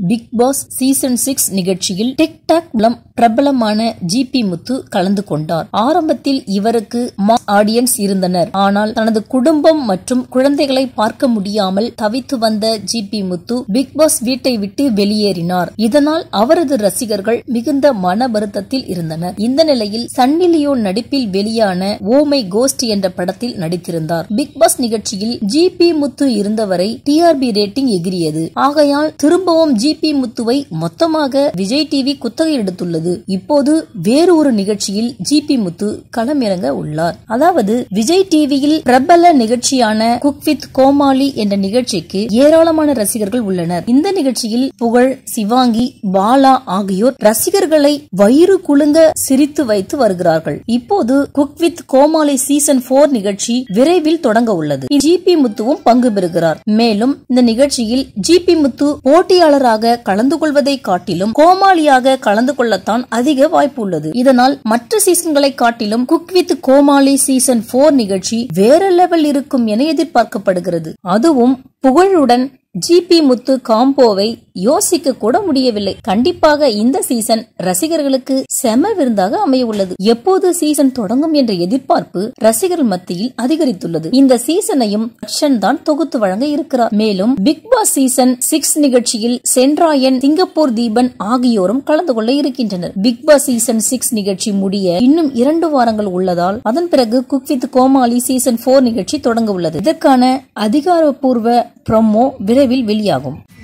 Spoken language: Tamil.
பிக் பாஸ் சீசன் சிக்ஸ் நிகழ்ச்சியில் டிக் டாக் மூலம் பிரபலமான ஜி பி முத்து கலந்து கொண்டார் ஆரம்பத்தில் இவருக்கு ஆடியன்ஸ் இருந்தனர் ஆனால் தனது குடும்பம் மற்றும் குழந்தைகளை பார்க்க முடியாமல் தவித்து வந்த G P Muthu Bigg Boss வீட்டை விட்டு வெளியேறினார் இதனால் அவரது ரசிகர்கள் மிகுந்த மன வருத்தத்தில் இருந்தனர் இந்த நிலையில் சன்னி லியோன் நடிப்பில் வெளியான ஓமை கோஸ்ட் என்ற படத்தில் நடித்திருந்தார் பிக் பாஸ் நிகழ்ச்சியில் ஜி பி முத்து இருந்தவரை டிஆர்பி ரேட்டிங் எகிரியது ஆகையால் திரும்பவும் ஜி பி முத்துவை மொத்தமாக விஜய் டிவி குத்தகை எடுத்துள்ளது இப்போது வேறு ஒரு நிகழ்ச்சியில் ஜி பி முத்து களமிறங்க உள்ளார் அதாவது விஜய் டிவியில் பிரபல நிகழ்ச்சியான குக் வித் கோமாளி என்ற நிகழ்ச்சிக்கு ஏராளமான ரசிகர்கள் உள்ளனர் இந்த நிகழ்ச்சியில் புகழ் சிவாங்கி பாலா ஆகியோர் ரசிகர்களை வயிறு குலுங்க சிரித்து வைத்து வருகிறார்கள் இப்போது Cook with Comali season four நிகழ்ச்சி விரைவில் தொடங்க உள்ளது ஜி பி முத்துவும் பங்கு பெறுகிறார் மேலும் இந்த நிகழ்ச்சியில் ஜி பி முத்து போட்டியாளராக கலந்து கொள்வதை காட்டிலும் கோமாளியாக கலந்து கொள்ளத்தான் அதிக வாய்ப்பு உள்ளது இதனால் மற்ற சீசன்களை காட்டிலும் Cook with Comali season four நிகழ்ச்சி வேற லெவல் இருக்கும் என எதிர்பார்க்கப்படுகிறது அதுவும் புகழுடன் ஜிபி முத்து காம்போவை யோசிக்க கூட முடியவில்லை கண்டிப்பாக இந்த சீசன் ரசிகர்களுக்கு செம விருந்தாக அமைய உள்ளது எப்போது சீசன் தொடங்கும் என்ற எதிர்பார்ப்பு ரசிகர்கள் மத்தியில் அதிகரித்துள்ளது இந்த சீசனையும் தர்ஷன் தான் தொகுத்து வழங்க இருக்கிறார் மேலும் பிக் பாஸ் சீசன் சிக்ஸ் நிகழ்ச்சியில் சென்ராயன் சிங்கப்பூர் தீபன் ஆகியோரும் கலந்து கொள்ள இருக்கின்றனர் பிக் பாஸ் சீசன் சிக்ஸ் நிகழ்ச்சி முடிய இன்னும் இரண்டு வாரங்கள் உள்ளதால் அதன் பிறகு Cook with Comali season four நிகழ்ச்சி தொடங்க உள்ளது இதற்கான அதிகாரப்பூர்வ ப்ரோமோ விரைவில் வெளியாகும்